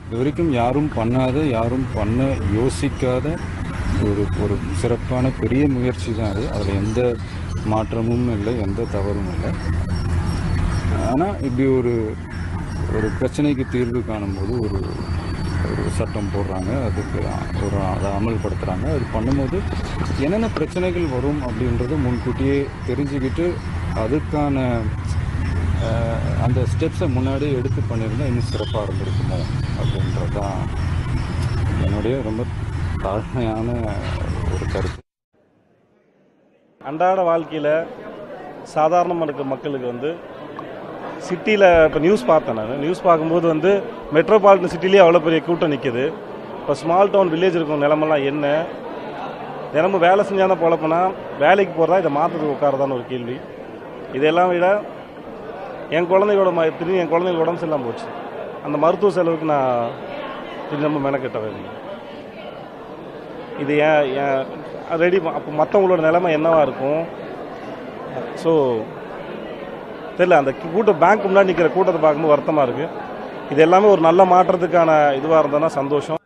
இது வரைக்கும் யாரும் பண்ணாத யாரும் பண்ண யோசிக்காத ஒரு ஒரு சிறப்பான பெரிய முயற்சி தான் அது அதில் எந்த மாற்றமும் இல்லை எந்த தவறும் இல்லை ஆனால் இப்படி ஒரு ஒரு பிரச்சனைக்கு தீர்வு காணும்போது ஒரு ஒரு சட்டம் போடுறாங்க அதுக்கு ஒரு அதை அமல்படுத்துகிறாங்க அது பண்ணும்போது என்னென்ன பிரச்சனைகள் வரும் அப்படின்றத முன்கூட்டியே தெரிஞ்சுக்கிட்டு அதுக்கான அஹ், அந்த ஸ்டெப்ஸை முன்னாடியே எடுத்து பண்ணியிருந்தால் இன்னும் சிறப்பாக இருந்திருக்குமோ அப்படின்றது தான் என்னுடைய ரொம்ப தாழ்மையான ஒரு கருத்து அன்றாட வாழ்க்கையில் சாதாரணமாக இருக்க மக்களுக்கு வந்து சிட்டியில் இப்போ நியூஸ் பார்த்தேன் நான் நியூஸ் பார்க்கும்போது வந்து மெட்ரோபாலிட்டன் சிட்டிலேயே அவ்வளோ பெரிய கூட்டம் நிற்கிது இப்போ ஸ்மால் டவுன் வில்லேஜ் இருக்கும் நிலமெல்லாம் என்ன தினமும் வேலை செஞ்சால் தான் பொழப்பனா வேலைக்கு போகிறதா இதை மாற்றத்துக்கு உட்காரதான்னு ஒரு கேள்வி இதெல்லாம் விட என் குழந்தையோட ம திரும்பி என் குழந்தைங்க உடம்பு சரியில்லாமல் போச்சு அந்த மருத்துவ செலவுக்கு நான் இது நம்ம மெனக்கெட்ட வேணும் இது ஏன் ஏன் ரெடி அப்போ மற்றவங்களோட நிலைமை என்னவா இருக்கும் ஸோ தெரியல அந்த கூட்டம் பேங்க் முன்னாடி நிற்கிற கூட்டத்தை பார்க்கும்போது வருத்தமாக இருக்குது இது எல்லாமே ஒரு நல்ல மாற்றத்துக்கான இதுவாக இருந்ததுன்னா சந்தோஷம்